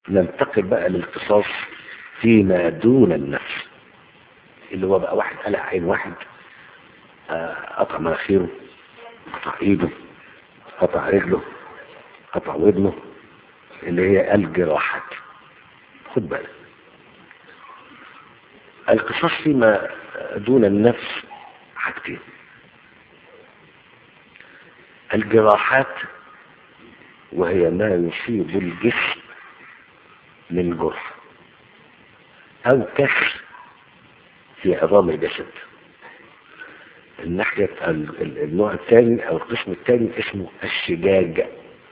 ننتقل بقى للقصاص فيما دون النفس اللي هو بقى واحد قلع عين واحد آه، قطع مناخيره قطع ايده قطع رجله قطع ودنه اللي هي الجراحات خد بالك القصاص فيما دون النفس حاجتين الجراحات وهي ما يصيب الجسم من جرح او كسر في عظام الجسد الناحية النوع الثاني او القسم الثاني اسمه الشجاج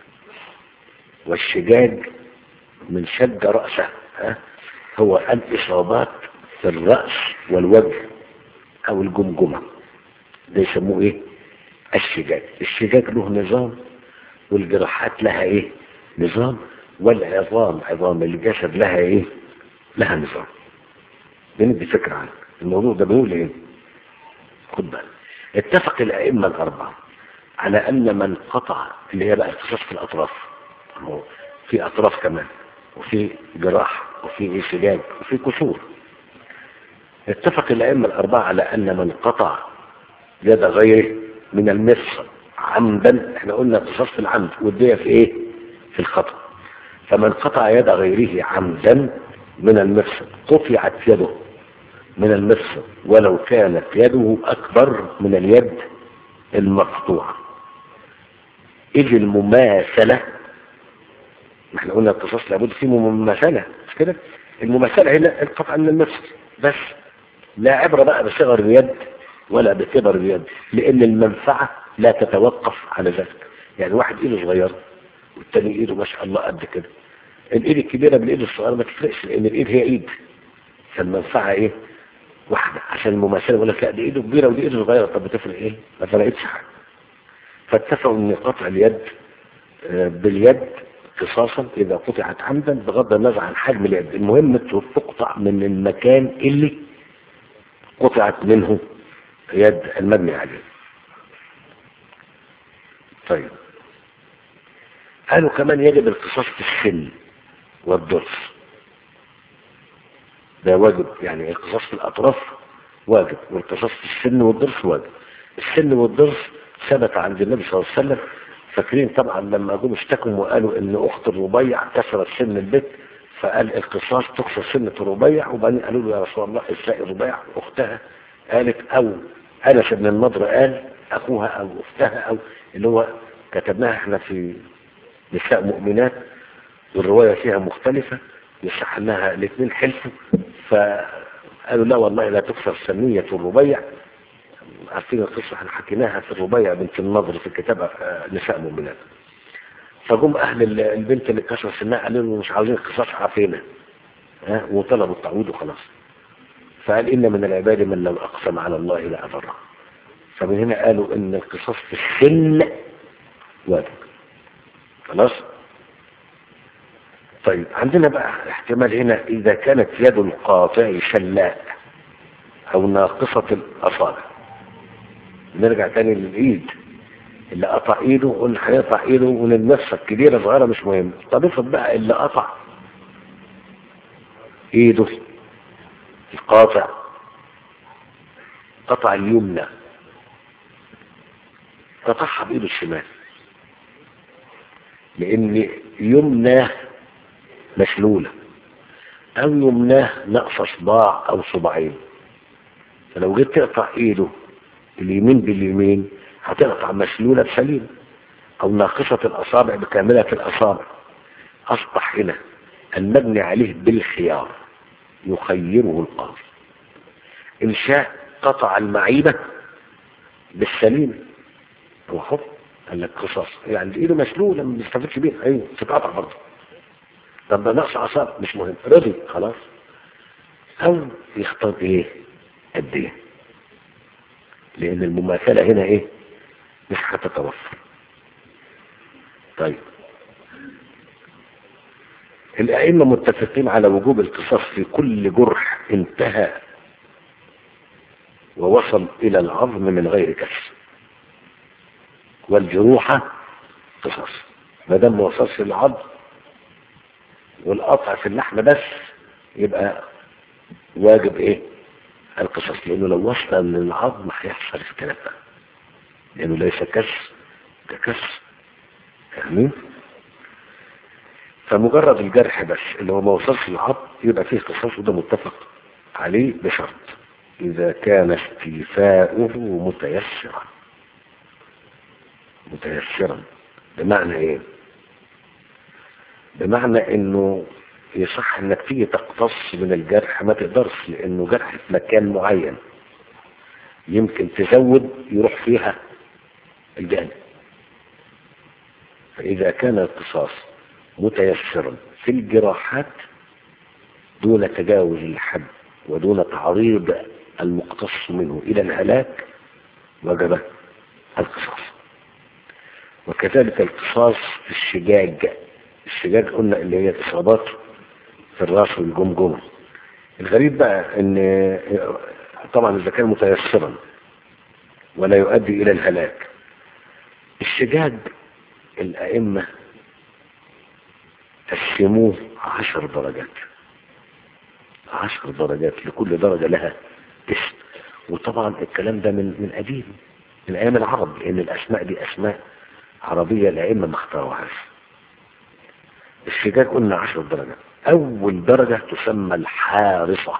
والشجاج من شد رأسه ها هو الإصابات في الرأس والوجه أو الجمجمة ده يسموه إيه الشجاج الشجاج له نظام والجراحات لها إيه نظام والعظام عظام الجسد لها إيه لها نظام بندي فكرة عنه الموضوع ده بيقول إيه خد بالك اتفق الأئمة الأربعة على أن من قطع اللي هي بقى القصاص في الأطراف في أطراف كمان وفي جراح وفي انسجاج وفي كسور اتفق الأئمة الأربعة على أن من قطع يد غيره من المصر عمدا احنا قلنا قصاص في العمد والدية في ايه في الخطأ فمن قطع يد غيره عمدا من المفسد قطعت يده من المفسد ولو كانت يده أكبر من اليد المقطوعة إذ المماثلة احنا قلنا القصاص لابد فيه مماثلة مش كده المماثلة هنا القطع من المفسد بس لا عبرة بقى بصغر اليد ولا بكبر اليد لأن المنفعة لا تتوقف على ذلك يعني واحد ايده صغيرة والتاني ايده ما شاء الله قد كده الايد الكبيرة بالايد الصغيرة ما تفرقش لأن الايد هي ايد فالمنفعة ايه واحدة عشان المماثلة يقول لك لا دي ايده كبيرة ودي ايده صغيرة طب بتفرق ايه ما فرقتش حاجة فاتفقوا ان قطع اليد باليد قصاصا اذا قطعت عمدا بغض النظر عن حجم اليد المهم تقطع من المكان اللي قطعت منه يد المبني عليه طيب قالوا كمان يجب القصاص في السن والضرس ده واجب يعني القصاص في الأطراف واجب والقصاص في السن والضرس واجب السن والضرس ثبت عند النبي صلى الله عليه وسلم فاكرين طبعا لما جم اشتكوا وقالوا ان اخت الربيع كسرت سن البيت فقال القصاص تكسر سنة الربيع وبعدين قالوا له يا رسول الله ازاي الربيع اختها قالت او انس بن النضر قال اخوها او اختها او اللي هو كتبناها احنا في نساء مؤمنات والرواية فيها مختلفة يصح انها الاثنين حلفوا فقالوا لا والله لا تكسر سنية الربيع عارفين القصة احنا حكيناها في الربيع بنت النضر في كتاب نساء مؤمنات فجم اهل البنت اللي كسر سنها قالوا له مش عاوزين القصاص عافينا ها وطلبوا التعويض وخلاص فقال ان من العباد من لو اقسم على الله لا ابره فمن هنا قالوا ان القصاص في السن واجب خلاص طيب عندنا بقى احتمال هنا اذا كانت يد القاطع شلاء او ناقصة الاصابع نرجع تاني للايد اللي قطع ايده قلنا هيقطع ايده ونفسك كبيرة صغيرة مش مهم طب افرض بقى اللي قطع ايده القاطع قطع اليمنى قطعها بايده الشمال لان يمناه مشلولة او يمناه نقص صباع او صباعين فلو جيت تقطع ايده اليمين باليمين هتقطع مشلولة بسليم او ناقصة الاصابع بكاملة الاصابع اصبح هنا المبني عليه بالخيار يخيره القاضي ان شاء قطع المعيبة بالسليم هو حر قال لك قصاص يعني ايده مشلولة ما بيستفدش بيها ايوه تتقطع برضه طب ده نقص اعصاب مش مهم رضي خلاص او يختار ايه قد ايه لان المماثلة هنا ايه مش هتتوفر طيب الأئمة متفقين على وجوب القصاص في كل جرح انتهى ووصل إلى العظم من غير كسر والجروحة قصاص ما دام ما وصلش للعظم والقطع في اللحم بس يبقى واجب ايه القصاص لانه لو وصل للعظم هيحصل اختلاف بقى لانه ليس كسر ككسر فاهمين فمجرد الجرح بس اللي هو ما وصلش للعظم يبقى فيه قصاص وده متفق عليه بشرط اذا كان استيفاؤه متيسرا متيسرا بمعنى ايه بمعنى انه يصح انك تيجي تقتص من الجرح ما تقدرش لانه جرح في مكان معين يمكن تزود يروح فيها الجانب فاذا كان القصاص متيسرا في الجراحات دون تجاوز الحد ودون تعريض المقتص منه الى الهلاك وجب القصاص وكذلك القصاص في الشجاج الشجاج قلنا اللي هي الاصابات في الراس والجمجمه الغريب بقى ان طبعا اذا كان متيسرا ولا يؤدي الى الهلاك الشجاج الائمه قسموه عشر درجات عشر درجات لكل درجه لها اسم وطبعا الكلام ده من من قديم من ايام العرب لان الاسماء دي اسماء عربيه الائمه ما اختاروهاش الشجاج قلنا عشر درجات اول درجة تسمى الحارصة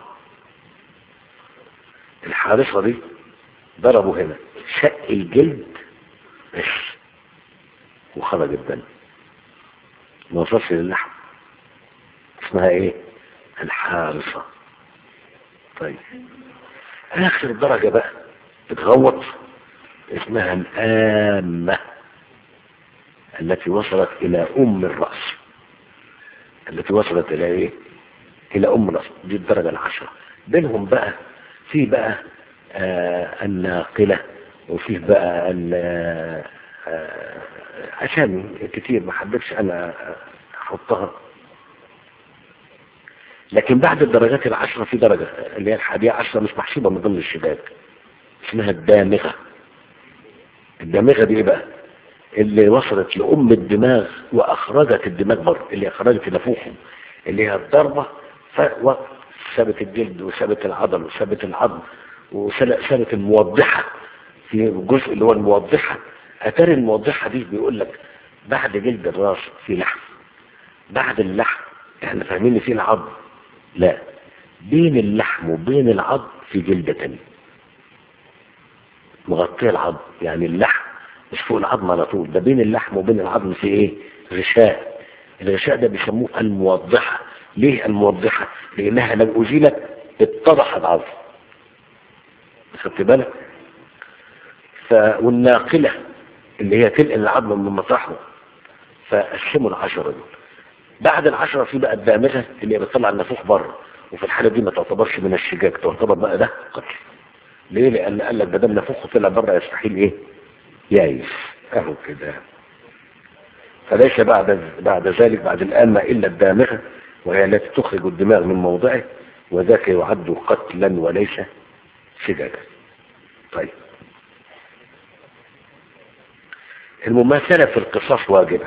الحارصة دي ضربوا هنا شق الجلد بس وخرج الدم ما وصلش للحم اسمها ايه الحارصة طيب اخر درجة بقى تتغوط اسمها الآمة التي وصلت الى ام الرأس التي وصلت الى ايه الى ام الرأس دي الدرجة العشرة بينهم بقى في بقى آه الناقلة وفيه بقى آه اسامي كتير ما حبيتش انا احطها لكن بعد الدرجات العشرة في درجة اللي هي الحادية عشرة مش محسوبة من ضمن الشباب اسمها الدامغة الدامغة دي ايه بقى اللي وصلت لأم الدماغ وأخرجت الدماغ بره اللي أخرجت نفوخهم اللي هي الضربة سابت الجلد وسابت العضل وسابت العظم وسابت الموضحة في الجزء اللي هو الموضحة أتاري الموضحة دي بيقول لك بعد جلد الراس في لحم بعد اللحم احنا فاهمين ان في العظم لا بين اللحم وبين العظم في جلدة تانية مغطية العظم يعني اللحم مش فوق العظم على طول ده بين اللحم وبين العظم في ايه غشاء الغشاء ده بيسموه الموضحة ليه الموضحة لانها لو ازيلت اتضح العظم خدت بالك ف والناقلة اللي هي تنقل العظم من مطرحه فقسموا العشرة دول بعد العشرة في بقى الدامغة اللي هي بتطلع النفوخ بره وفي الحالة دي ما تعتبرش من الشجاج تعتبر بقى ده قتل ليه لان قال لك ده دام نفوخه طلع بره يستحيل ايه يايس اهو كده فليس بعد بعد ذلك بعد الآن إلا الدامغة وهي التي تخرج الدماغ من موضعه وذاك يعد قتلا وليس سجاجا طيب المماثلة في القصاص واجبة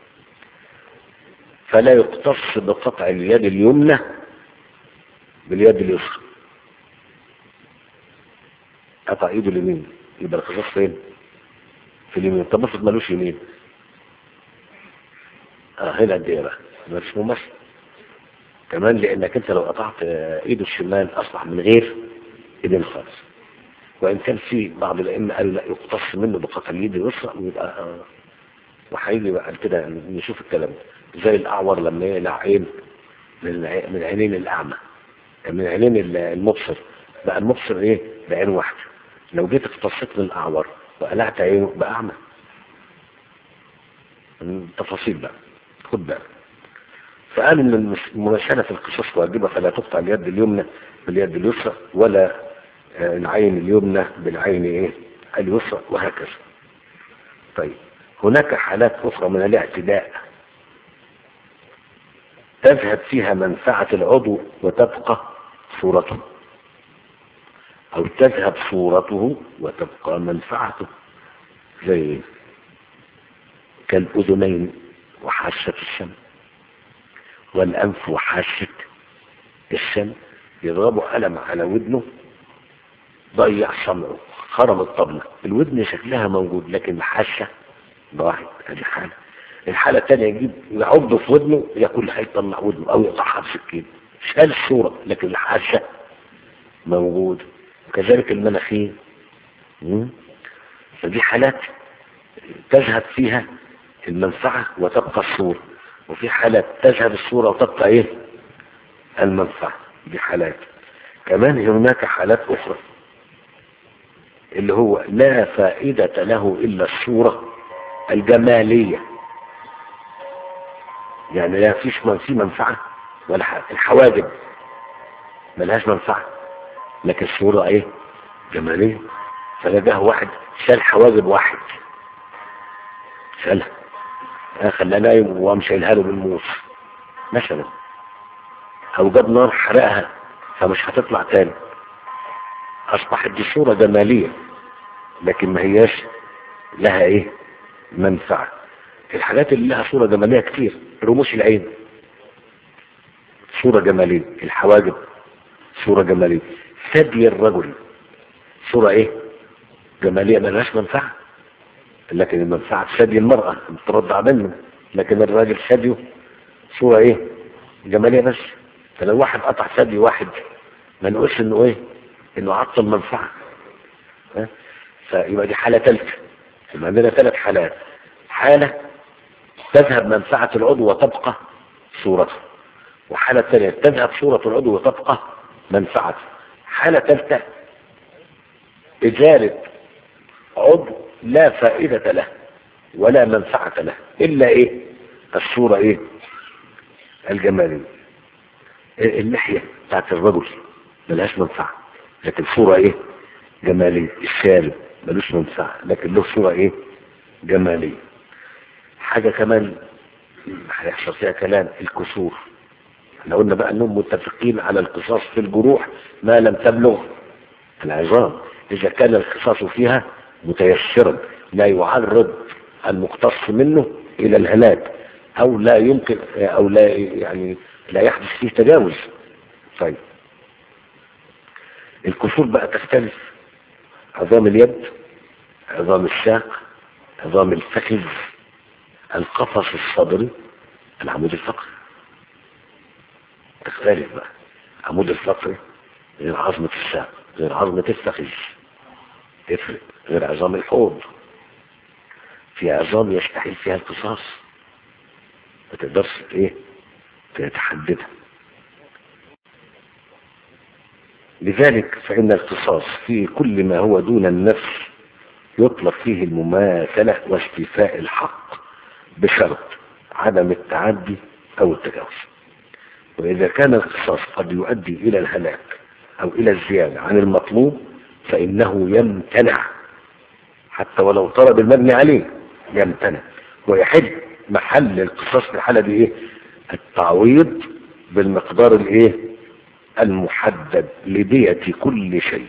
فلا يقتص بقطع اليد اليمنى باليد اليسرى قطع ايده اليمين يبقى القصاص فين في اليمين طب افرض ملوش يمين اه هنا قد ايه بقى مش ممثل كمان لانك انت لو قطعت ايده الشمال اصبح من غير ايدين خالص وان كان في بعض الائمه قالوا لا يقتص منه بقطع اليد اليسرى ويبقى آه وهيجي بقى كده نشوف الكلام ده زي الاعور لما يقلع عين من عينين الاعمى من عينين المبصر بقى المبصر ايه بعين واحده لو جيت اقتصت من الاعور وقلعت عينه بقى اعمى التفاصيل بقى خد بالك فقال ان المماثله في القصص واجبه فلا تقطع اليد اليمنى باليد اليسرى ولا العين اليمنى بالعين ايه اليسرى وهكذا طيب هناك حالات اخرى من الاعتداء تذهب فيها منفعه العضو وتبقى صورته او تذهب صورته وتبقى منفعته زي كالاذنين وحاسه السمع والأنف وحاسة السمع يضربوا قلم على ودنه ضيع سمعه خرم الطبلة الودن شكلها موجود لكن الحاسة ضاعت ادي حالة الحالة الثانية يجيب يعض في ودنه يقول هيطلع ودنه او يقطعها بسكين شال الصورة لكن الحاسة موجود كذلك المناخير مم؟ فدي حالات تذهب فيها المنفعة وتبقى الصورة وفي حالات تذهب الصورة وتبقى ايه المنفعة دي حالات كمان هناك حالات اخرى اللي هو لا فائدة له الا الصورة الجمالية يعني لا فيش من في منفعة ولا حاجة الحواجب ملهاش منفعة لكن الصورة ايه جمالية فلقاه واحد شال حواجب واحد شالها آه خلاه نايم وقام شايلها له بالموس مثلا او جاب نار حرقها فمش هتطلع تاني اصبحت دي صورة جمالية لكن ما هياش لها ايه منفعة الحاجات اللي لها صورة جمالية كتير رموش العين صورة جمالية الحواجب صورة جمالية ثدي الرجل صورة ايه جمالية ملهاش منفعة لكن المنفعة ثدي المرأة بترضع منه لكن الراجل ثديه صورة ايه جمالية بس فلو واحد قطع ثدي واحد ما نقولش انه ايه انه عطل منفعة ها؟ فيبقى دي حالة ثالثة يبقى عندنا ثلاث حالات حالة تذهب منفعة العضو وتبقى صورته وحالة ثانية تذهب صورة العضو وتبقى منفعته حالة ثالثة إزالة عضو لا فائدة له ولا منفعة له إلا إيه الصورة إيه الجمالية اللحية بتاعت الرجل ملهاش منفعة لكن صورة إيه جمالية الشارب ملوش منفعة لكن له صورة إيه جمالية حاجة كمان هيحصل فيها كلام الكسور احنا قلنا بقى انهم متفقين على القصاص في الجروح ما لم تبلغ العظام اذا كان القصاص فيها متيسرا لا يعرض المقتص منه الى الهلاك او لا يمكن او لا يعني لا يحدث فيه تجاوز طيب الكسور بقى تختلف عظام اليد عظام الساق عظام الفخذ القفص الصدري العمود الفقري تختلف بقى عمود الفقري غير عظمة الساق غير عظمة الفخذ تفرق غير عظام الحوض في عظام يستحيل فيها القصاص ما تقدرش ايه تحددها لذلك فإن القصاص في كل ما هو دون النفس يطلب فيه المماثلة واستيفاء الحق بشرط عدم التعدي أو التجاوز وإذا كان القصاص قد يؤدي إلى الهلاك أو إلى الزيادة عن المطلوب فإنه يمتنع حتى ولو طلب المبني عليه يمتنع ويحل محل القصاص في الحالة دي إيه التعويض بالمقدار الإيه المحدد لدية كل شيء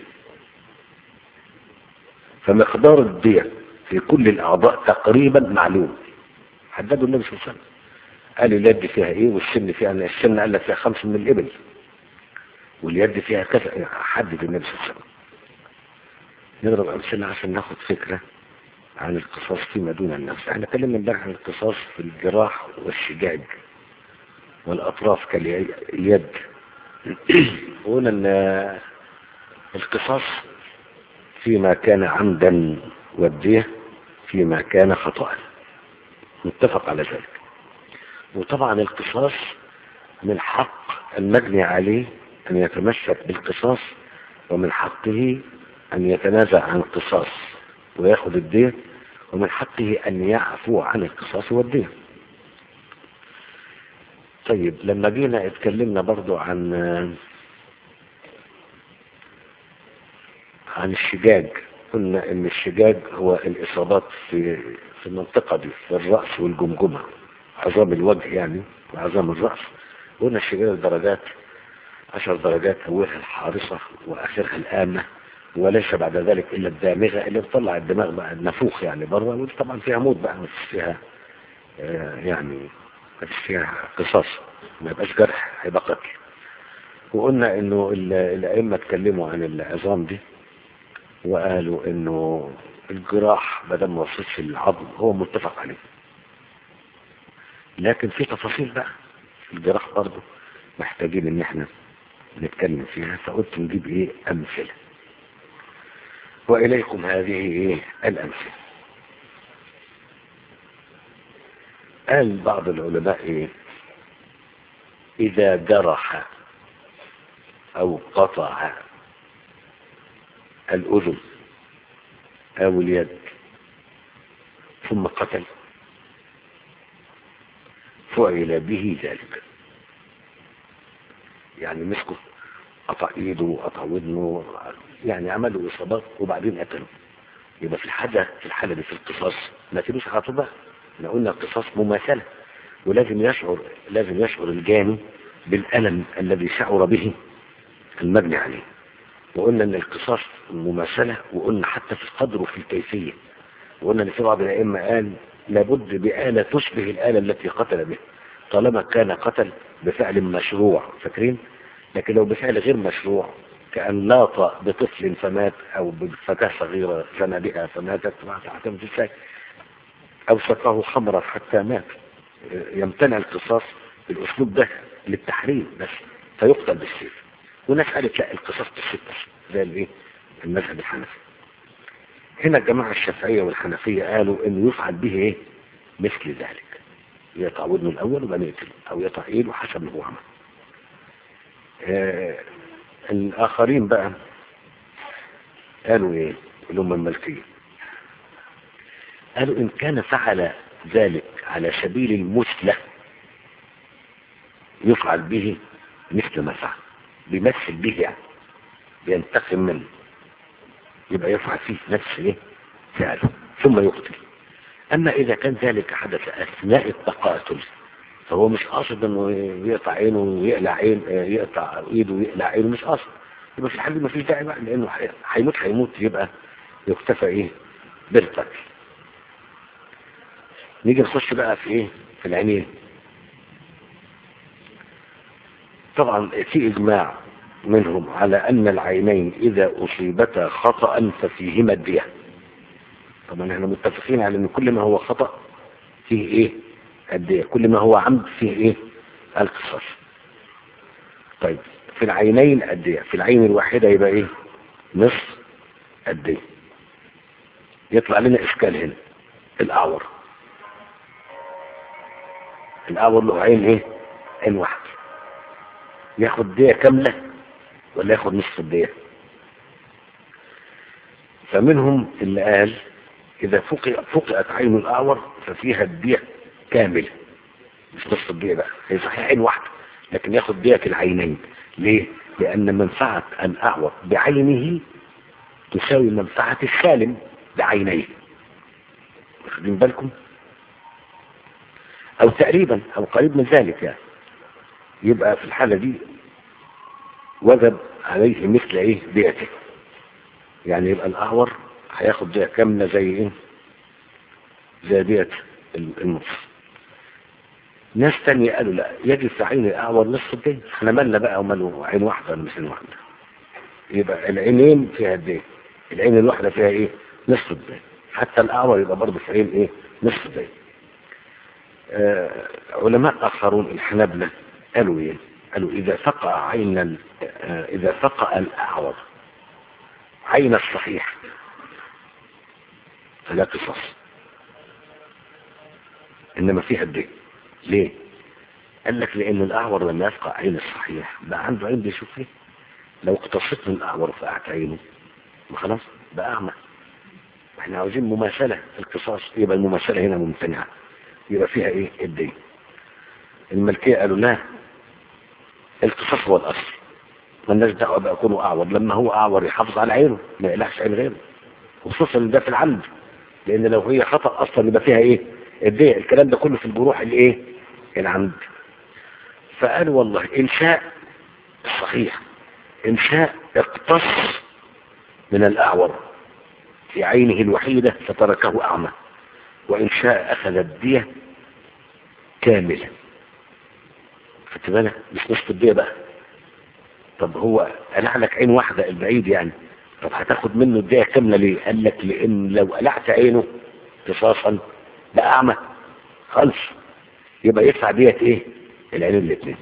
فمقدار الدية في كل الأعضاء تقريبا معلوم حدده النبي صلى الله عليه وسلم قال اليد فيها ايه والسن فيها السن قال لك فيها خمس من الابل واليد فيها كذا حدد النبي صلى الله عليه وسلم نضرب امثله عشان ناخد فكره عن القصاص فيما دون النفس احنا اتكلمنا امبارح عن القصاص في الجراح والشجاج والاطراف كاليد قلنا ان القصاص فيما كان عمدا والديه فيما كان خطأ متفق على ذلك وطبعا القصاص من حق المجني عليه أن يتمسك بالقصاص ومن حقه أن يتنازع عن القصاص ويأخذ الدين ومن حقه أن يعفو عن القصاص والدين طيب لما جينا اتكلمنا برضو عن عن الشجاج قلنا ان الشجاج هو الاصابات في في المنطقة دي في الرأس والجمجمة عظام الوجه يعني وعظام الرأس قلنا الشجاج درجات عشر درجات أولها الحارصة وآخرها الآمة وليس بعد ذلك إلا الدامغة اللي بتطلع الدماغ بقى النفوخ يعني بره ودي طبعا فيها موت بقى مش فيها آه يعني ما فيش فيها قصاص ما يبقاش جرح هيبقى قتل وقلنا انه ال- الائمه اتكلموا عن العظام دي وقالوا انه الجراح ما دام ما وصلش للعظم هو متفق عليه لكن في تفاصيل بقى الجراح برضه محتاجين ان احنا نتكلم فيها فقلت نجيب ايه امثله واليكم هذه ايه الامثله قال بعض العلماء ايه اذا جرح او قطع الاذن او اليد ثم قتل فعل به ذلك يعني مسكه قطع ايده قطع ودنه يعني عملوا اصابات وبعدين قتلوا يبقى في الحاله في الحاله دي في القصاص ما تبوش على طول بقى احنا قلنا القصاص مماثله ولازم يشعر لازم يشعر الجاني بالالم الذي شعر به المجني عليه وقلنا ان القصاص مماثله وقلنا حتى في القدر وفي الكيفيه وقلنا ان في بعض الائمه قال لابد بآلة تشبه الآلة التي قتل بها طالما كان قتل بفعل مشروع فاكرين لكن لو بفعل غير مشروع كأن لاط بطفل فمات أو بفتاة صغيرة زنى بها فماتت فاعتمد ازاي أو سقاه خمرا حتى مات يمتنع القصاص بالأسلوب ده للتحريم بس فيقتل بالسيف وناس قالت لا القصاص بالستة زي الايه المذهب الحنفي هنا الجماعة الشافعية والحنفية قالوا انه يفعل به ايه مثل ذلك يقطع ودنه الاول وبعدين يقتله او يقطع ايده حسب ما هو عمل آه الاخرين بقى قالوا ايه اللي هم الملكية قالوا ان كان فعل ذلك على سبيل المثلة يفعل به مثل ما فعل بيمثل به يعني بينتقم منه يبقى يفعل فيه نفس ايه فعله ثم يقتل اما اذا كان ذلك حدث اثناء التقاتل فهو مش قاصد انه يقطع عينه ويقلع عين يقطع ايده ويقلع عينه مش قاصد يبقى في الحال دي مفيش داعي بقى لانه هيموت هيموت يبقى يكتفى ايه بالقتل نيجي نخش بقى في ايه في العينين طبعا في اجماع منهم على ان العينين اذا اصيبتا خطأ ففيهما الدية طبعا احنا متفقين على ان كل ما هو خطأ فيه ايه الدية كل ما هو عمد فيه ايه القصاص طيب في العينين الدية في العين الواحدة يبقى ايه نصف الدية يطلع لنا اشكال هنا الاعور الاعور له عين ايه عين واحدة ياخد دية كاملة ولا ياخد نصف الدية فمنهم اللي قال إذا فقئت عين الأعور ففيها الدية كاملة مش نصف الدية بقى هي صحيح عين واحدة لكن ياخد دية العينين ليه؟ لأن منفعة الأعور بعينه تساوي منفعة السالم بعينيه واخدين بالكم؟ أو تقريبا أو قريب من ذلك يعني يبقى في الحالة دي وجب عليه مثل ايه ديته يعني يبقى الاعور هياخد دية كاملة زي ايه زي دية النصف ناس تانية قالوا لا يجب في عين الاعور نصف الدية احنا مالنا بقى وماله عين واحدة ولا مش عين واحدة يبقى العينين فيها الدية العين الواحدة فيها ايه نصف الدية حتى الاعور يبقى برضه في عين ايه نصف الدية آه علماء اخرون الحنابلة قالوا ايه قالوا اذا فقع عين ال... آه اذا فقع الاعور عين الصحيح فلا قصاص انما فيها الدين ليه قال لك لان الاعور لما يفقع عين الصحيح بقى عنده عين بيشوف فيه لو اقتصت من الاعور وفقعت عينه ما خلاص بقى اعمى احنا عاوزين مماثلة في القصاص يبقى المماثلة هنا ممتنعة يبقى فيها ايه الدين الملكية قالوا لا القصاص هو الاصل مالناش دعوه بقى يكونوا اعور لما هو اعور يحافظ على عينه ما يقلعش عين غيره خصوصا ده في العمد لان لو هي خطا اصلا يبقى فيها ايه الدية الكلام ده كله في الجروح الايه العمد فقالوا والله ان شاء الصحيح ان شاء اقتص من الاعور في عينه الوحيده فتركه اعمى وان شاء اخذ الدية كامله خدت بالك مش نص الدية بقى طب هو قلع لك عين واحدة البعيد يعني طب هتاخد منه الدية كاملة ليه قال لك لان لو قلعت عينه قصاصا بقى اعمى خالص يبقى يدفع دية ايه العينين الاثنين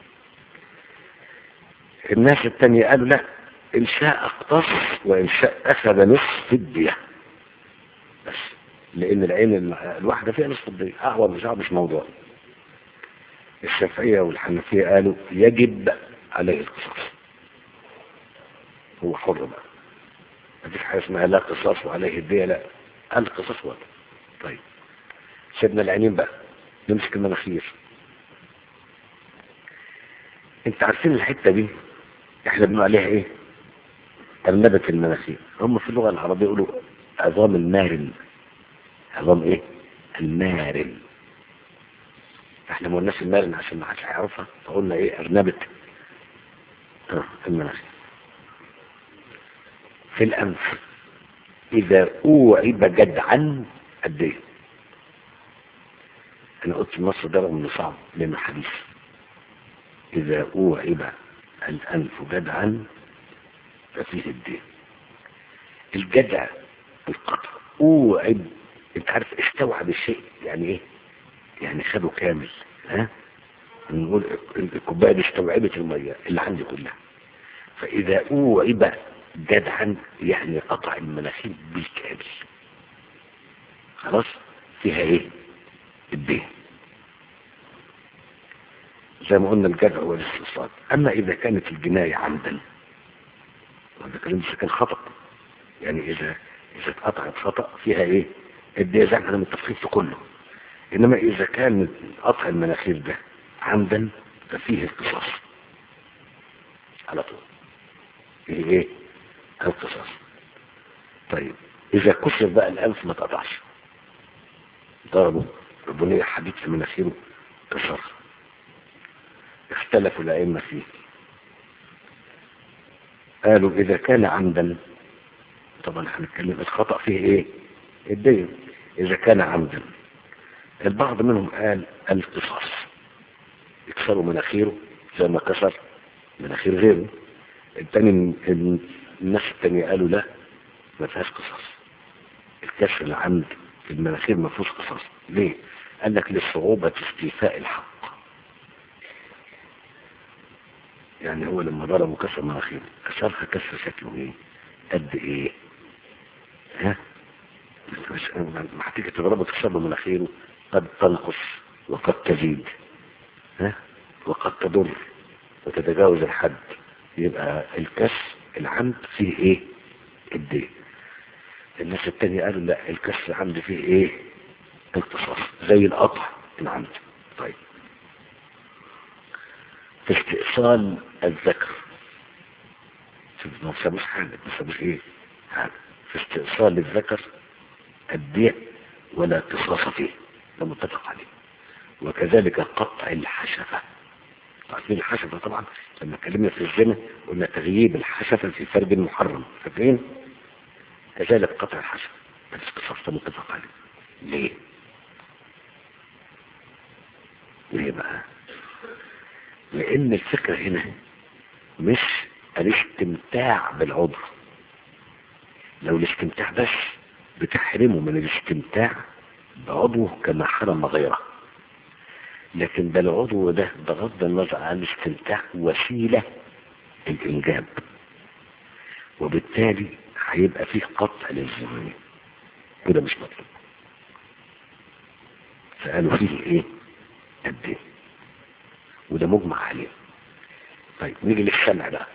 الناس التانية قالوا لا ان شاء اقتص وان شاء اخذ نصف الدية بس لان العين الواحدة فيها نصف الدية اهوى مش مش موضوع الشافعية والحنفية قالوا يجب عليه القصاص هو حر بقى مفيش حاجة اسمها لا قصاص وعليه الدية لا قال القصاص ولا طيب سيبنا العينين بقى نمسك المناخير انت عارفين الحتة دي احنا بنقول عليها ايه ارنبة المناخير هم في اللغة العربية يقولوا عظام المارن عظام ايه المارن احنا ما قلناش المارن عشان ما حدش هيعرفها فقلنا ايه ارنبة اه المناخير في الانف اذا اوعب جدعا قد ايه انا قلت النص ده رغم انه صعب لانه حديث اذا اوعب الانف جدعا ففيه الدين الجدع القطع اوعب انت عارف استوعب الشيء يعني ايه يعني خده كامل ها نقول الكوبايه دي استوعبت الميه اللي عندي كلها فاذا اوعب جدعا يعني قطع المناخير بالكامل خلاص فيها ايه الدين زي ما قلنا الجدع هو الاستئصال اما اذا كانت الجناية عمدا وهذا كلام كان خطأ يعني اذا اذا اتقطعت خطأ فيها ايه الدية زي ما احنا متفقين في كله انما اذا كان قطع المناخير ده عمدا ففيه القصاص على طول فيه ايه القصاص طيب اذا كسر بقى الانف ما اتقطعش ضربوا ربنا حديد في مناخيره كسر اختلفوا الأئمة فيه قالوا إذا كان عمدا طبعا هنتكلم الخطأ فيه إيه الدين إذا كان عمدا البعض منهم قال القصاص يكسروا مناخيره زي ما كسر مناخير غيره التاني الناس التانية قالوا لا ما فيهاش قصاص الكسر العمد في المناخير ما فيهوش قصاص ليه قال لك لصعوبة استيفاء الحق يعني هو لما ضربه كسر مناخيره كسرها كسر شكله ايه قد ايه ها مش ما هتيجي تضربه تكسر له مناخيره قد تنقص وقد تزيد ها وقد تضر وتتجاوز الحد يبقى الكسر العمد فيه ايه الدين الناس التانية قالوا لا الكسر العمد فيه ايه القصاص زي القطع العمد طيب في استئصال الذكر شوف ما سابوش حاجة ما سابوش ايه حاجة في استئصال الذكر الدية ولا قصاص فيه ده متفق عليه وكذلك قطع الحشفة عارفين الحشفة طبعا لما اتكلمنا في الزنا قلنا تغييب الحشفة في فرج محرم فاكرين كذلك قطع الحشفة بس قصاص ده متفق عليه ليه ليه بقى لان الفكرة هنا مش الاستمتاع بالعضو لو الاستمتاع بس بتحرمه من الاستمتاع بعضوه كما حرم غيره لكن ده العضو ده بغض النظر عن الاستمتاع وسيلة الانجاب وبالتالي هيبقى فيه قطع للذنوب وده مش مطلوب فقالوا فيه ايه قد ايه وده مجمع عليه طيب نيجي للسمع بقى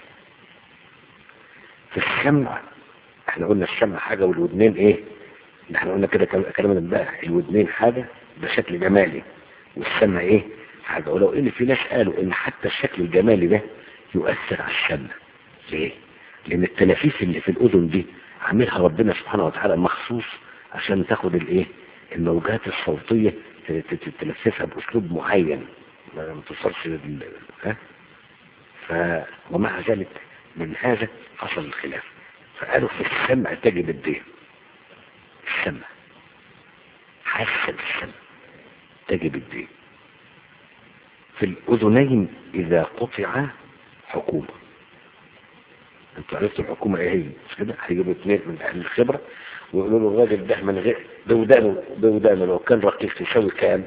في السمع احنا قلنا السمع حاجة والودنين ايه احنا قلنا كده كلام امبارح الودنين حاجة بشكل جمالي والسمع ايه حاجة ولو ان في ناس قالوا ان حتى الشكل الجمالي ده يؤثر على السمع ليه لان التلافيف اللي في الاذن دي عاملها ربنا سبحانه وتعالى مخصوص عشان تاخد الايه الموجات الصوتية تلففها باسلوب معين ما توصلش لل ها ف ومع ذلك من هذا حصل الخلاف فقالوا في السمع تجب الدين السمع حاسة بالسمع تجب الدين في الأذنين إذا قطع حكومة انتوا عرفتوا الحكومة ايه هي مش كده هيجيبوا اثنين من اهل الخبرة ويقولوا له الراجل ده من غير بودانه بودانه لو كان رقيق يساوي كام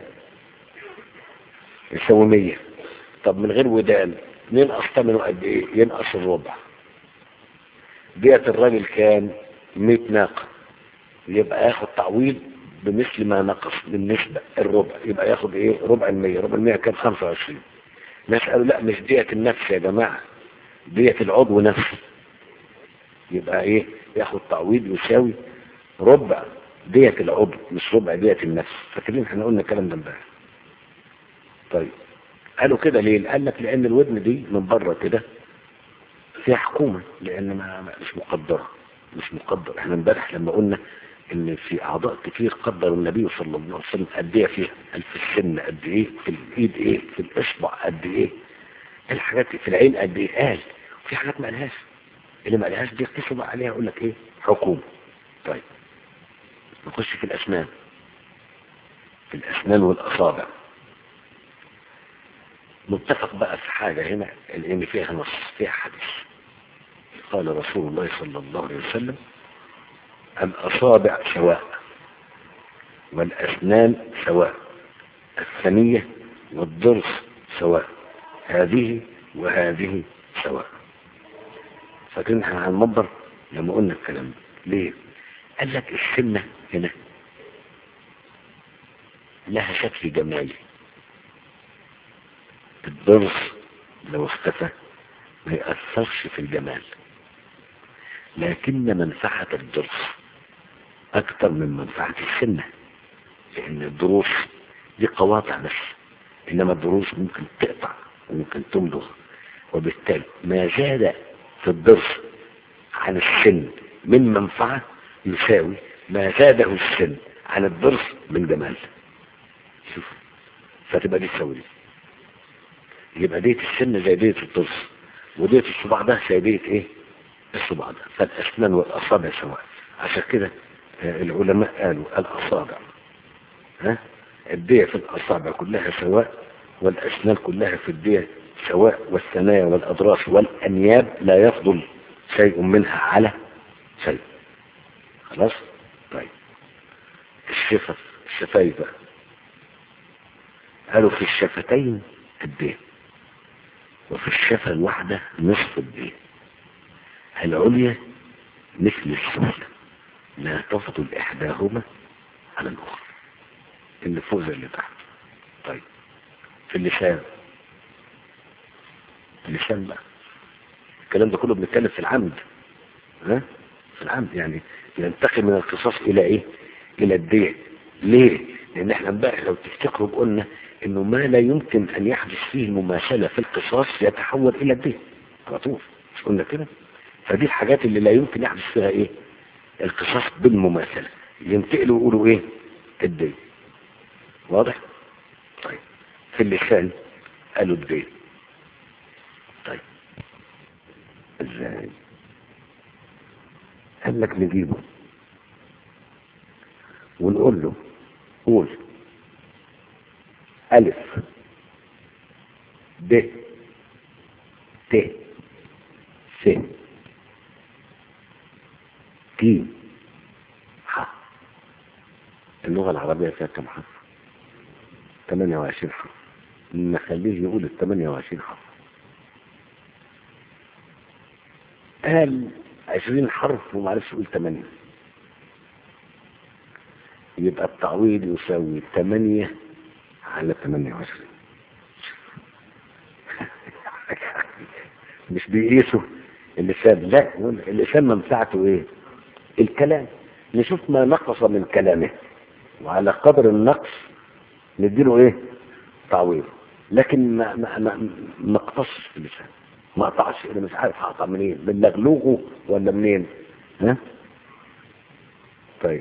يساوي 100 طب من غير ودان ننقص ثمنه قد ايه ينقص الربع ديت الراجل كان 100 ناقة يبقى ياخد تعويض بمثل ما نقص بالنسبة الربع يبقى ياخد ايه ربع المية ربع المية كان 25 ناس قالوا لا مش ديت النفس يا جماعة ديت العضو نفسه يبقى ايه ياخد تعويض يساوي ربع ديت العضو مش ربع ديت النفس فاكرين احنا قلنا الكلام ده امبارح طيب قالوا كده ليه قال لك لان الودن دي من بره كده فيها حكومة لان ما ما- مش مقدرة مش مقدر احنا امبارح لما قلنا ان في اعضاء كتير قدر النبي صلى الله عليه وسلم قد ايه فيها قال في السن قد ايه في الايد ايه في الاصبع قد ايه الحاجات دي في العين قد ايه قال وفي حاجات ما قالهاش اللي ما قالهاش دي اقتصوا بقى عليها يقول لك ايه حكومة طيب نخش في الاسنان في الاسنان والاصابع متفق بقى في حاجة هنا لان فيها نص فيها حديث قال رسول الله صلى الله عليه وسلم الأصابع سواء والأسنان سواء الثنية والضرس سواء هذه وهذه سواء فاكرين احنا على المنبر لما قلنا الكلام ده ليه؟ قال لك السنة هنا لها شكل جمالي الضرس لو اختفى ما يأثرش في الجمال لكن منفعة الضرس أكثر من منفعة السنة لأن الضروس دي قواطع بس إنما الضروس ممكن تقطع وممكن تمضغ وبالتالي ما زاد في الضرس عن السن من منفعة يساوي ما زاده السن عن الضرس من جمال شوف فتبقى دي تساوي دي يبقى ديت السن زي ديت الضرس وديت الصباع ده زي ديت ايه الصباع ده فالاسنان والاصابع سواء عشان كده آه، العلماء قالوا الاصابع ها الدية في الاصابع كلها سواء والاسنان كلها في الدية سواء والثنايا والاضراس والانياب لا يفضل شيء منها على شيء خلاص طيب الشفة الشفايف بقى قالوا في الشفتين الدين وفي الشفة الواحدة نصف الدين العليا مثل السفلى لا تفضل إحداهما على الأخرى اللي فوق زي اللي تحت طيب في اللسان اللسان بقى الكلام ده كله بنتكلم في العمد ها في العمد يعني ينتقل من القصاص الى ايه الى الدية ليه لان احنا امبارح لو تفتكروا قلنا انه ما لا يمكن ان يحدث فيه المماثلة في القصاص يتحول الى الدية على طول مش قلنا كده فدي الحاجات اللي لا يمكن يحدث فيها ايه القصاص بالمماثلة ينتقلوا ويقولوا ايه الدية واضح طيب في اللسان قالوا الدية طيب ازاي قال لك نجيبه ونقول له قول ألف ب ت س ج ح اللغة العربية فيها كم حرف 28 حرف نخليه يقول ال 28 حرف قال 20 حرف ومعرفش يقول 8 يبقى التعويض يساوي 8 على 28 مش بيقيسوا اللسان لا اللسان منفعته ايه الكلام نشوف ما نقص من كلامه وعلى قدر النقص نديله ايه تعويض لكن ما ما ما ما اقتصش في اللسان ما قطعش انا مش عارف هقطع منين من لغلوغه ولا منين ها طيب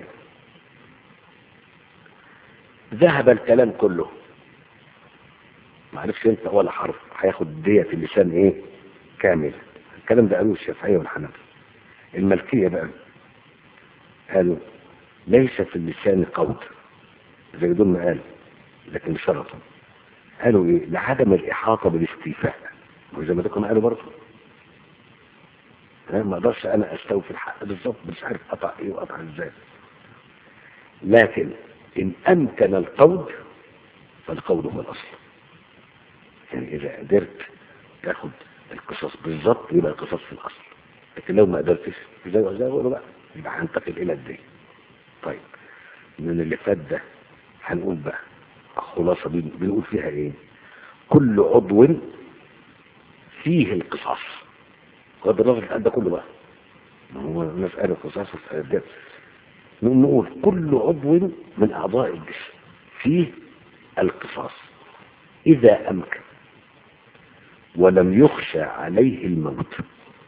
ذهب الكلام كله ما عرفش انت ولا حرف هياخد دية اللسان ايه كامل الكلام ده قالوه الشافعية والحنفية الملكية بقى قالوا ليس في اللسان قول زي دول ما قال لكن شرطا قالوا ايه لعدم الاحاطه بالاستيفاء وزي ما تكون قالوا برضه ها، ما اقدرش انا استوفي الحق بالظبط مش عارف قطع ايه وقطع ازاي لكن ان امكن القول فالقول هو الاصل يعني اذا قدرت تاخد القصص بالظبط يبقى القصص في الاصل لكن لو ما قدرتش زي زي ما بيقولوا بقى يبقى هنتقل الى الدين طيب من اللي فات ده هنقول بقى خلاصة بن- بنقول فيها ايه كل عضو فيه القصاص بغض النظر عن ده كله بقى ما هو مسألة القصاص ومسألة الدم نقوم نقول كل عضو من أعضاء الجسم فيه القصاص إذا أمكن ولم يخشى عليه الموت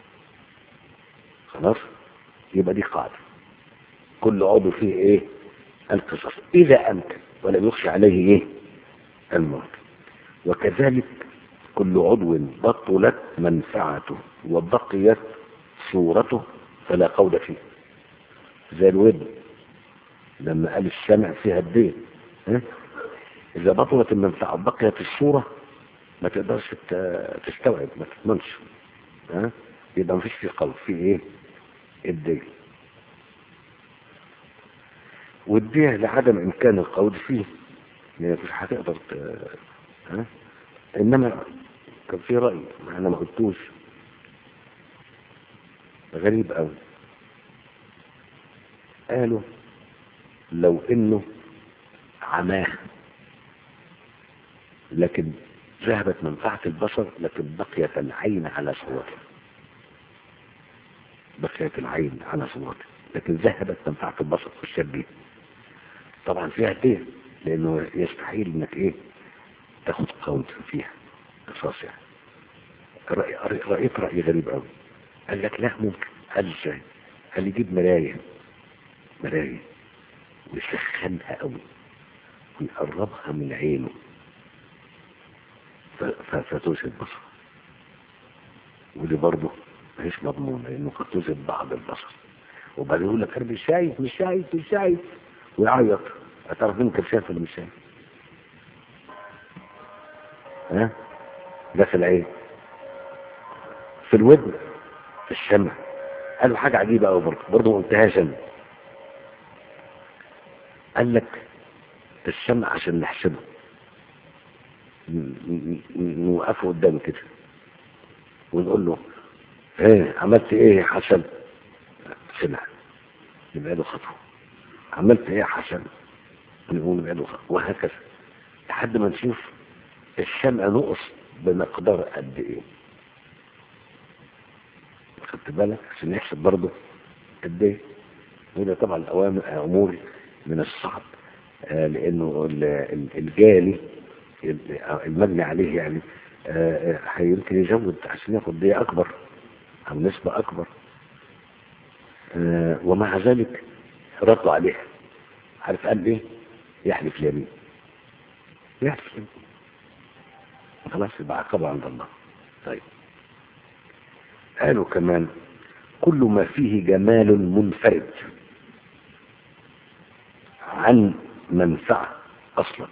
خلاص يبقى دي قاعدة كل عضو فيه ايه القصاص إذا أمكن ولم يخشى عليه ايه الموت وكذلك كل عضو بطلت منفعته وبقيت صورته فلا قول فيه زي الودن لما قال السمع فيها الدين ها؟ إذا بطلت المنفعة وبقيت الصورة ما تقدرش ت- تستوعب ما تضمنش ها يبقى مفيش في قول في ايه الدين والدين لعدم امكان القول فيه يعني مش هتقدر ت- ها انما كان في رأي انا ما قلتوش غريب قوي قالوا لو انه عماه لكن ذهبت منفعة البصر لكن بقيت العين على صورته بقيت العين على صورته لكن ذهبت منفعة البصر في الشبيه طبعا فيها دين لانه يستحيل انك ايه تاخد قول فيها قصاص يعني رأي رأي- رأيت رأي غريب قوي قال لك لا ممكن قال ازاي قال يجيب مراية مراية ويسخنها قوي ويقربها من عينه ف- ف- فتوجد بصر ودي برضه مش مضمونة لأنه قد توجد بعض البصر وبعدين يقول لك أنا مش شايف مش شايف مش شايف ويعيط هتعرف مين كان شايف ولا مش شايف ها ده في العين في الودن في السمع قالوا حاجة عجيبة أوي برضه برضه ما قلتهاش أنا قال لك السمع عشان نحسبه ن- ن- ن- نوقفه قدامه كده ونقول له ايه عملت ايه يا حسن سمع يبقى له خطوه عملت ايه يا حسن نقول يبقى له خطوه وهكذا لحد ما نشوف السمع نقص بمقدار قد ايه خدت بالك عشان نحسب برضه قد ايه وده طبعا اوامر امور من الصعب آه لانه ال- ال- الجالي ال- المبني عليه يعني آه، آه، هيمكن يزود عشان ياخد دي اكبر او نسبة اكبر آه، ومع ذلك ردوا عليها عارف قال ايه يحلف اليمين يحلف اليمين خلاص يبقى عقابه عند الله طيب قالوا كمان كل ما فيه جمال منفرد عن منفعة اصلا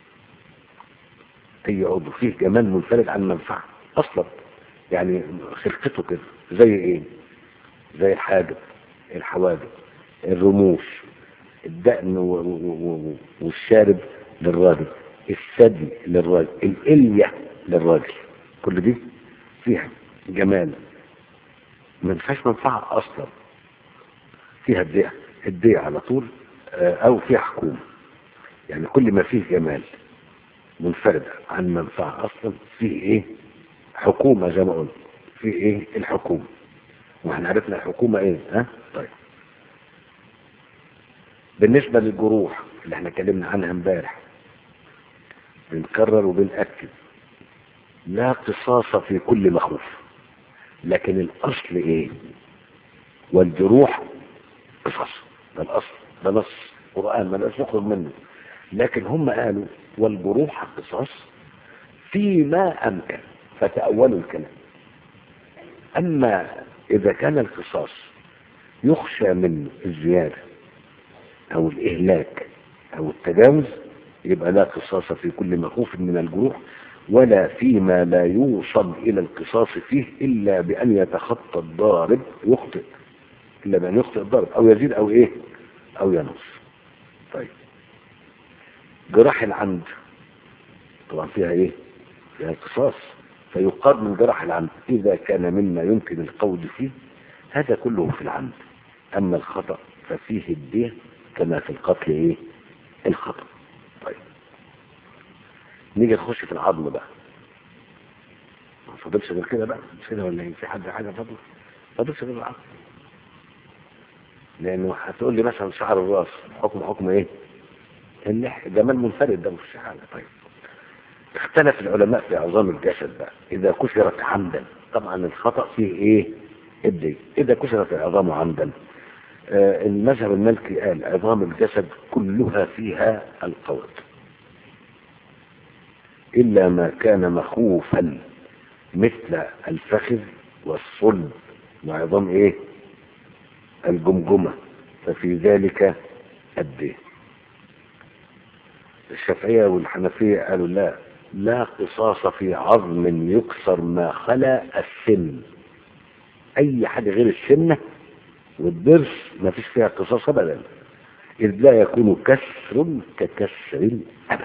اي عضو فيه جمال منفرد عن منفعة اصلا يعني خلقته كده زي ايه زي الحاجب الحواجب الرموش الدقن و- و- و- والشارب للراجل الثدي للراجل الإلية للراجل كل دي فيها جمال ما فيهاش منفعة أصلا فيها الدية الدية على طول آه، أو فيها حكومة يعني كل ما فيه جمال منفرد عن منفعة أصلا فيه إيه حكومة زي ما قلت فيه إيه الحكومة واحنا عرفنا الحكومة إيه ها طيب بالنسبة للجروح اللي احنا اتكلمنا عنها امبارح بنكرر وبنأكد لا قصاص في كل مخوف لكن الأصل إيه والجروح قصص ده الأصل ده نص قرآن ما نقدرش نخرج منه لكن هم قالوا والجروح قصاص فيما أمكن فتأولوا الكلام أما إذا كان القصاص يخشى من الزيادة أو الإهلاك أو التجاوز يبقى لا قصاص في كل مخوف من الجروح ولا فيما لا يوصل إلى القصاص فيه إلا بأن يتخطى الضارب يخطئ إلا بأن يخطئ الضارب أو يزيد أو إيه أو ينقص طيب جراح العمد طبعا فيها إيه فيها قصاص فيقاد من جراح العمد إذا كان مما يمكن القول فيه هذا كله في العمد أما الخطأ ففيه الدية كما في القتل إيه الخطأ طيب نيجي نخش في العظم بقى ما فاضلش غير كده بقى مش كده ولا ايه في حد حاجه فاضله فاضلش غير العظم لانه هتقول لي مثلا شعر الراس حكم حكم ايه اللح جمال منفرد ده مش حاجه طيب اختلف العلماء في عظام الجسد بقى اذا كسرت عمدا طبعا الخطا فيه ايه الدي اذا كسرت العظام عمدا آه المذهب المالكي قال عظام الجسد كلها فيها القوت إلا ما كان مخوفا مثل الفخذ والصلب وعظام إيه الجمجمة ففي ذلك الدين الشافعية والحنفية قالوا لا لا قصاص في عظم يكسر ما خلا السن أي حاجة غير السنة والضرس ما فيش فيها قصاص أبدا إذ لا يكون كسر ككسر أبدا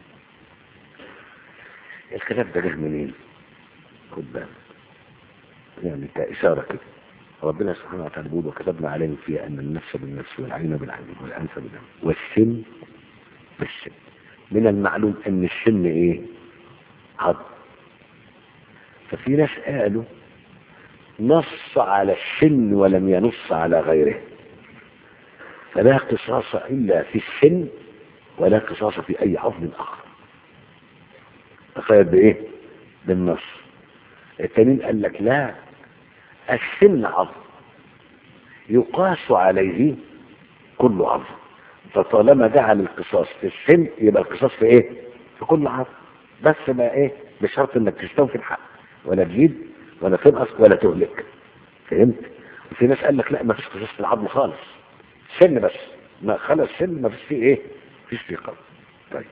الكلام ده جه منين خد بالك يعني كإشارة كده ربنا سبحانه وتعالى بيقول وكتبنا عليهم فيها أن النفس بالنفس والعين بالعين والأنف بالأنف والسن بالسن من المعلوم أن السن إيه عظم ففي ناس قالوا نص على السن ولم ينص على غيره فلا قصاص إلا في السن ولا قصاص في أي عظم آخر تخيل بايه بالنص التانيين قال لك لا السن عظم يقاس عليه كل عظم فطالما جعل القصاص في السن يبقى القصاص في ايه في كل عظم بس ما ايه بشرط انك تستوفي الحق ولا تزيد ولا تنقص ولا تهلك فهمت وفي ناس قال لك لا ما فيش قصاص في العظم خالص سن بس ما خلى السن ما فيش فيه ايه فيش فيه قلب طيب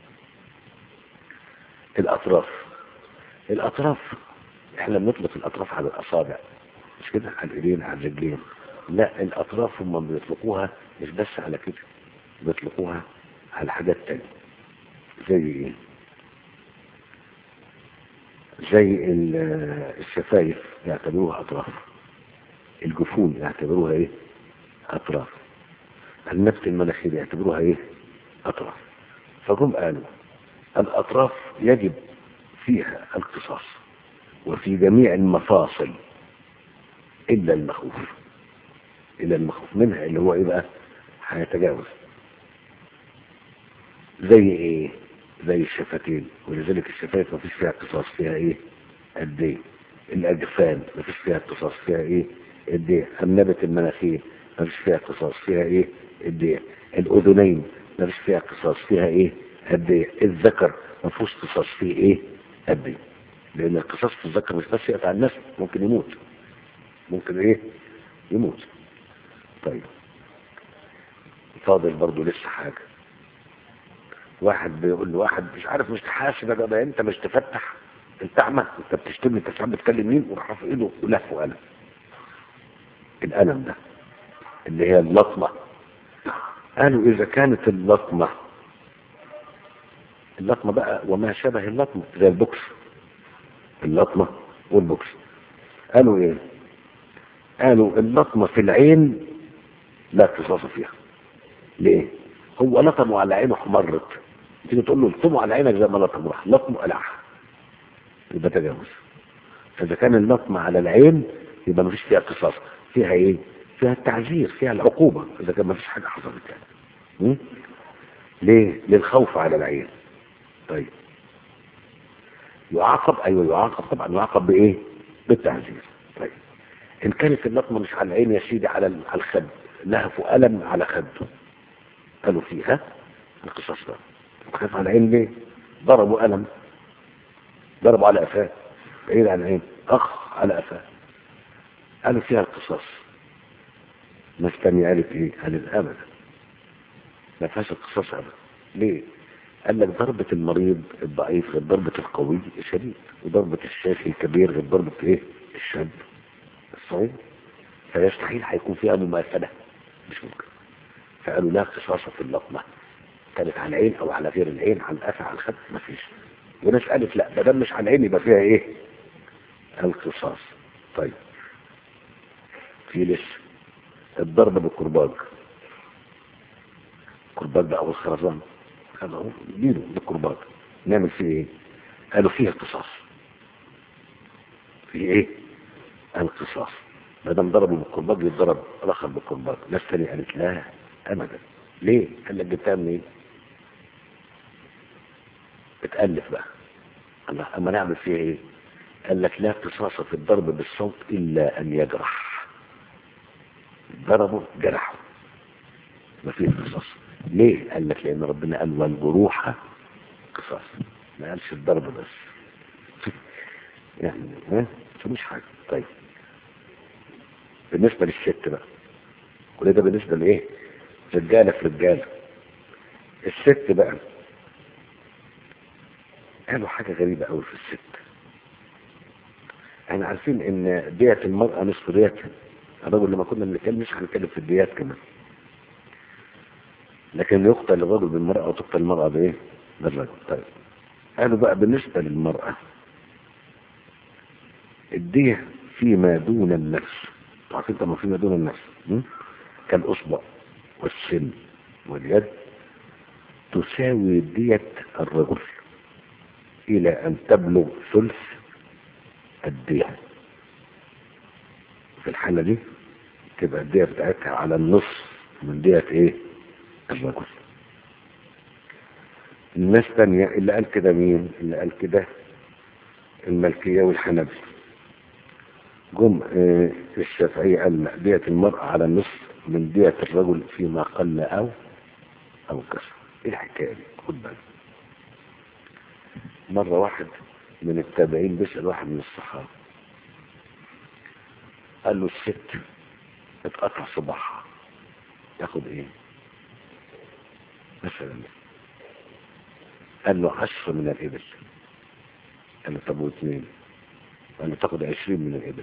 الأطراف الأطراف احنا بنطلق الأطراف على الأصابع مش كده على الإيدين على الرجلين لا الأطراف هم بيطلقوها مش بس على كده بيطلقوها على حاجات تانية زي ايه زي الشفايف يعتبروها أطراف الجفون يعتبروها ايه أطراف النبت المناخير يعتبروها ايه أطراف فهم قالوا الأطراف يجب فيها القصاص وفي جميع المفاصل إلا المخوف إلا المخوف منها اللي هو إيه بقى هيتجاوز زي إيه زي الشفتين ولذلك الشفايف ما فيش فيها قصاص فيها إيه الدين الأجفان ما فيش فيها قصاص فيها إيه الدين النبت المناخير ما فيش فيها قصاص فيها إيه الدين الأذنين ما فيش فيها قصاص فيها إيه الدين الذكر ما فيهوش قصاص فيه إيه الدين لأن القصاص في الذكر مش بس يقطع الناس ممكن يموت ممكن إيه يموت طيب فاضل برضو لسه حاجة واحد بيقول له واحد مش عارف مش تحاسب يا جدع انت مش تفتح انت اعمى انت بتشتمني انت ساعات بتكلم مين وراح رافع ايده ولف قلم القلم ده اللي هي اللطمة قالوا اذا كانت اللطمة اللطمة بقى وما شبه اللطمة زي البوكس اللطمة والبوكس قالوا ايه قالوا اللطمة في العين لا قصاص فيها ليه هو لطمه على عينه احمرت تيجي تقول له لطمه على عينك زي ما لطم راح لطمه قلعها يبقى تجاوز فاذا كان اللطمه على العين يبقى ما فيش فيها قصاص فيها ايه فيها التعذير فيها العقوبه اذا كان ما فيش حاجه حصلت يعني م? ليه للخوف على العين طيب يعاقب ايوه يعاقب طبعا يعاقب بايه بالتعذير طيب ان كانت اللطمه مش على العين يا سيدي على على الخد لهف ألم على خده قالوا فيها القصص ده خاف على العين ليه ضربوا ألم ضربوا على أفاه بعيد عن العين أخ على أفاه قالوا فيها القصص ناس تانية قالت ايه قالت أبدا ما فيهاش القصص أبدا ليه قال لك ضربة المريض الضعيف غير ضربة القوي الشديد وضربة الشيخ الكبير غير ضربة ايه الشاب الصغير فيستحيل هيكون فيها مماثلة مش ممكن فقالوا لا قصاص في اللطمة كانت على العين او على غير العين على القفا على الخد مفيش وناس قالت لا ما دام مش على العين يبقى فيها ايه القصاص طيب في لسه الضرب بالكرباج الكرباج ده او الخرزان هذا هو دينه بالكرباج نعمل فيه ايه قالوا فيه القصاص في ايه القصاص ما دام ضربوا بالكرباج يتضرب الاخر بالكرباج ناس تانية قالت لا ابدا ليه قال لك جبتها منين بتألف بقى الله اما نعمل فيها ايه قال لك لا قصاص في الضرب بالصوت الا ان يجرح ضربه جرحه ما فيه قصاص ليه قال لك لان ربنا قال والجروح قصاص ما قالش الضرب بس يعني ها فمش حاجه طيب بالنسبه للست بقى كل ده بالنسبه لايه رجاله في رجاله الست بقى قالوا حاجه غريبه قوي في الست احنا عارفين ان دية المرأة نصف ديتها الرجل لما كنا بنتكلم مش هنتكلم في الديات كمان لكن يقتل الرجل بالمرأة وتقتل المرأة بايه بالرجل طيب قالوا بقى بالنسبة للمرأة الدية فيما دون النفس عارفين طبعا فيما دون النفس م? كالأصبع والسن واليد تساوي دية الرجل إلى أن تبلغ ثلث الدية في الحالة دي تبقى الدية بتاعتها على النص من دية ايه الرجل الناس تانية اللي قال كده مين اللي قال كده الملكية والحنبل جم آه الشافعية قال لا دية المرأة على النصف من دية الرجل فيما قل أو أو كسر ايه الحكاية دي خد بالك مرة واحد من التابعين بيسأل واحد من الصحابة قال له الست اتقطع صباحها تاخد ايه مثلا قال له عشرة من الإبل قال له طب واثنين قال له تاخد عشرين من الإبل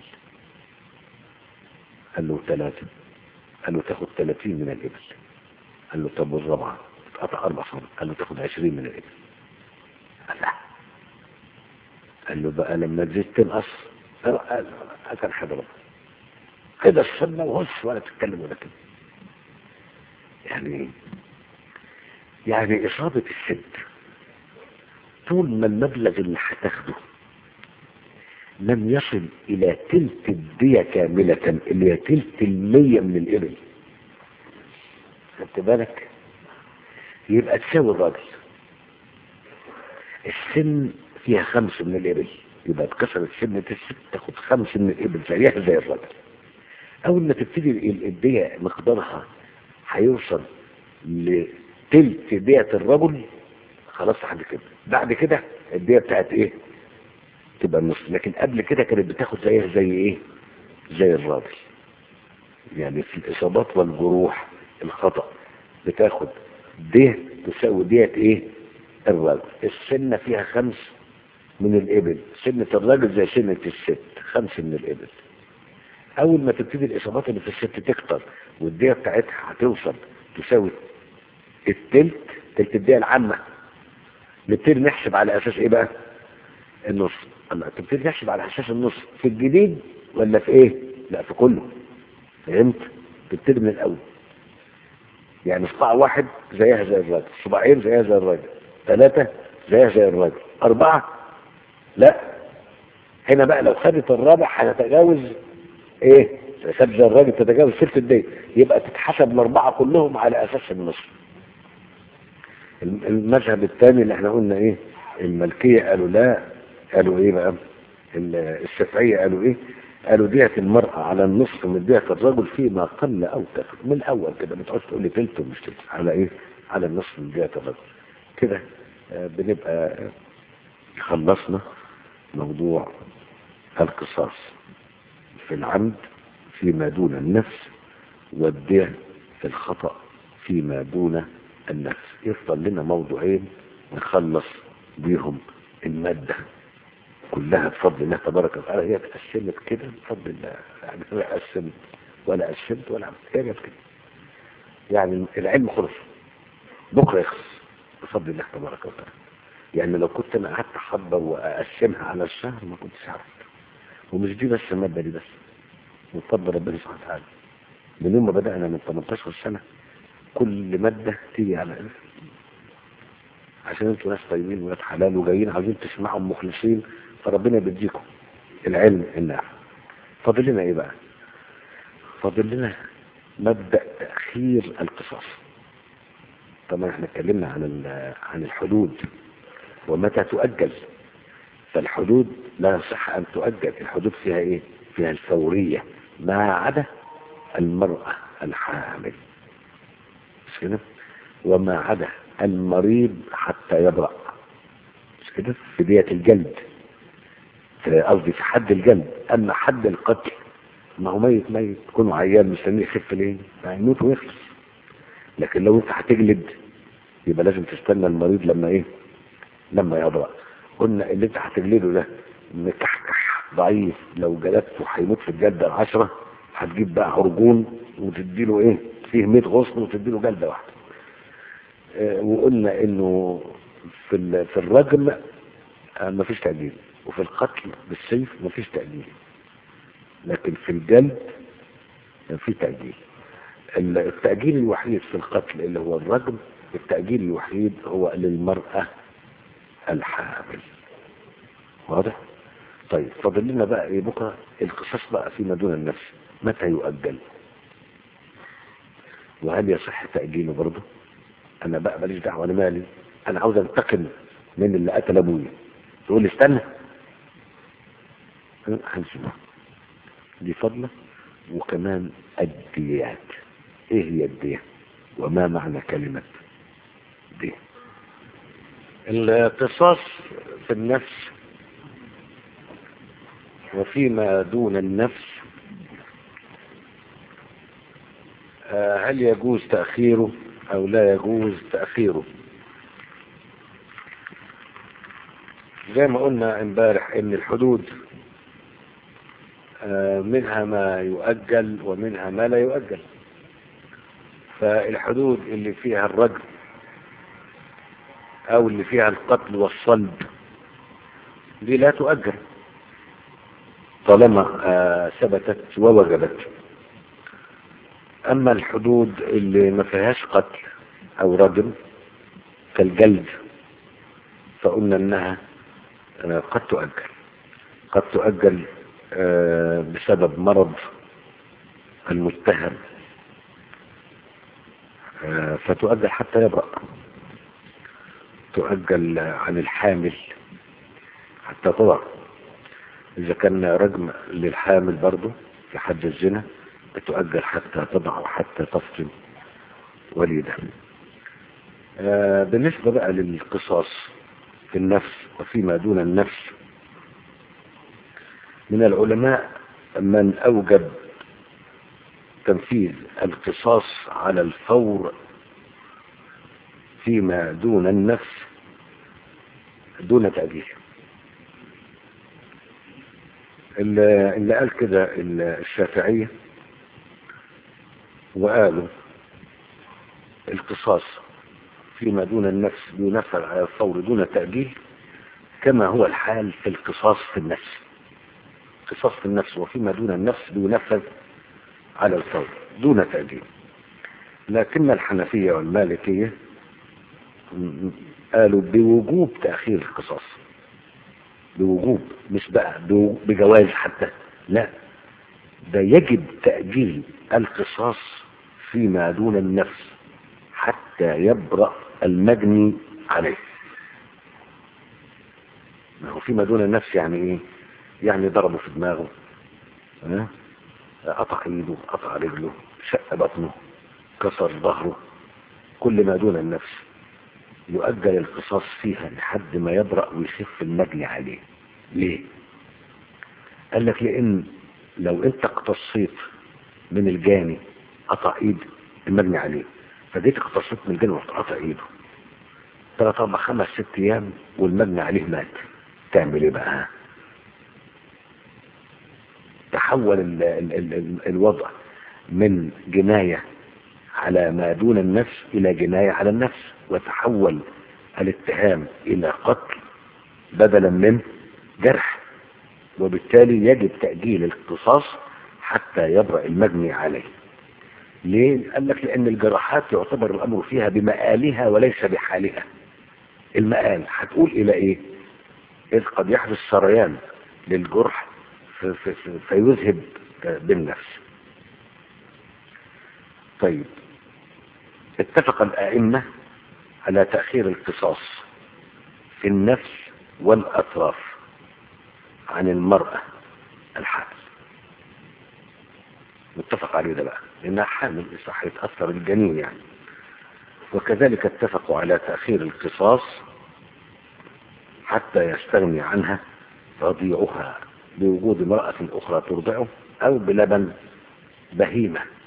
قال له ثلاثة قال له تاخد ثلاثين من الإبل قال له طب والرابعة اتقطع أربع صباح قال له تاخد عشرين من الإبل قال لا قال له بقى لما تزيد تنقص قال كان حضرتك كده السنة وهس ولا تتكلم ولا كده يعني يعني إصابة الست طول ما المبلغ اللي هتاخده لم يصل إلى تلت الدية كاملة اللي هي تلت المية من الإبل خدت بالك يبقى تساوي الراجل السن فيها خمس من الإبل يبقى اتكسرت سنة الست تاخد خمس من الإبل زيها زي الراجل أول ما تبتدي الدية مقدارها هيوصل لتلت دية الرجل خلاص لحد كده بعد كده الدية بتاعت ايه تبقى النص لكن قبل كده كانت بتاخد زيها زي ايه زي الراجل يعني في الإصابات والجروح الخطأ بتاخد ديه تساوي دية ايه الراجل السنة فيها خمس من الإبل سنة الراجل زي سنة الست خمس من الإبل أول ما تبتدي الإصابات اللي في الست تكتر والدية بتاعتها هتوصل تساوي التلت تلت الدية العامة نبتدي نحسب على أساس إيه بقى النص الله تبتدي نحسب على أساس النص في الجديد ولا في إيه لا في كله فهمت تبتدي من الأول يعني صباع واحد زيها زي الراجل صباعين زيها زي الراجل ثلاثة زيها زي الراجل أربعة لا هنا بقى لو خدت الرابع هنتجاوز ايه حساب زي الراجل تتجاوز ثلث الدين يبقى تتحسب الاربعه كلهم على اساس النصف المذهب الثاني اللي احنا قلنا ايه الملكيه قالوا لا قالوا ايه بقى الشافعيه قالوا ايه قالوا دية المرأة على النصف من دية الرجل فيما قل أو كثر من الأول كده ما تقعدش تقول لي تلت ومش تلت على إيه؟ على النصف من دية الرجل كده آه بنبقى خلصنا موضوع القصاص في العمد فيما دون النفس والدية في الخطأ فيما دون النفس يفضل لنا موضوعين نخلص بيهم المادة كلها بفضل الله تبارك وتعالى هي اتقسمت كده بفضل الله يعني لا قسمت ولا قسمت ولا عملت هي جت كده يعني العلم خلص بكره يخلص بفضل الله تبارك وتعالى يعني لو كنت انا قعدت احضر واقسمها على الشهر ما كنتش عرفت ومش دي بس الماده دي بس من فضل ربنا سبحانه وتعالى من يوم ما بدانا من 18 سنه كل ماده تيجي على الف عشان انتوا ناس طيبين ولاد حلال وجايين عايزين تسمعوا مخلصين فربنا بيديكم العلم النافع فاضل لنا ايه بقى فاضل لنا مبدا تاخير القصاص طبعا احنا اتكلمنا عن عن الحدود ومتى تؤجل فالحدود لا يصح ان تؤجل الحدود فيها ايه فيها الفوريه ما عدا المراه الحامل مش كده وما عدا المريض حتى يبرأ مش كده في دية الجلد قصدي في حد الجلد اما حد القتل ما هو ميت ميت تكونوا عيان مستني يخف ليه هيموت ويخلص لكن لو انت هتجلد يبقى لازم تستنى المريض لما ايه لما يبرأ قلنا اللي انت هتجلده ده مكحكح ضعيف لو جلدته هيموت في الجلدة العشرة هتجيب بقى عرجون وتديله ايه فيه 100 غصن وتديله جلدة واحدة اه وقلنا انه في في الرجم اه مفيش تأجيل وفي القتل بالسيف مفيش تأجيل لكن في الجلد في تأجيل التأجيل الوحيد في القتل اللي هو الرجم التأجيل الوحيد هو للمرأة الحامل واضح طيب فاضل لنا بقى ايه بكره القصاص بقى فيما دون النفس متى يؤجل وهل يصح تأجيله برضه انا بقى ماليش دعوه انا مالي انا عاوز انتقم من اللي قتل ابويا تقول لي استنى هنشوف دي فضلة وكمان الديات ايه هي الدية وما معنى كلمة دية القصاص في النفس وفيما دون النفس هل يجوز تأخيره أو لا يجوز تأخيره زي ما قلنا امبارح ان الحدود منها ما يؤجل ومنها ما لا يؤجل فالحدود اللي فيها الرجل او اللي فيها القتل والصلب دي لا تؤجل طالما ثبتت ووجبت اما الحدود اللي ما فيهاش قتل او رجم كالجلد فقلنا انها قد تؤجل قد تؤجل بسبب مرض المتهم فتؤجل حتى يبرأ تؤجل عن الحامل حتى تضع إذا كان رجم للحامل برضه في حد الزنا بتؤجل حتى تضع وحتى تفطم وليدها بالنسبة بقى للقصاص في النفس وفيما دون النفس من العلماء من أوجب تنفيذ القصاص على الفور فيما دون النفس دون تأجيل اللي قال كده الشافعية وقالوا القصاص فيما دون النفس ينفذ على الفور دون تأجيل كما هو الحال في القصاص في النفس قصاص في النفس وفيما دون النفس بينفذ على الفور دون تأجيل لكن الحنفية والمالكية قالوا بوجوب تأخير القصاص بوجوب مش بقى بجواز حتى لا ده يجب تأجيل القصاص فيما دون النفس حتى يبرأ المجني عليه ما هو فيما دون النفس يعني ايه يعني ضربه في دماغه ها قطع ايده قطع رجله شق بطنه كسر ظهره كل ما دون النفس يؤجل القصاص فيها لحد ما يبرأ ويخف المجني عليه ليه قال لك لان لو انت اقتصيت من الجاني قطع ايد المجني عليه فجيت اقتصيت من الجاني ورحت قطع ايده ثلاث اربع خمس ست ايام والمجني عليه مات تعمل ايه بقى تحول ال ال ال ال الوضع من جناية على ما دون النفس الى جناية على النفس وتحول الاتهام الى قتل بدلا من جرح وبالتالي يجب تأجيل القصاص حتى يبرأ المجني عليه ليه؟ قال لك لأن الجراحات يعتبر الأمر فيها بمآلها وليس بحالها المآل هتقول إلى إيه؟ إذ قد يحدث سريان للجرح في في في فيذهب بالنفس طيب اتفق الأئمة على تأخير القصاص في النفس والأطراف عن المرأة الحامل متفق عليه ده بقى لأنها حامل صح يتأثر الجنين يعني وكذلك اتفقوا على تأخير القصاص حتى يستغني عنها رضيعها بوجود امرأة أخرى ترضعه أو بلبن بهيمة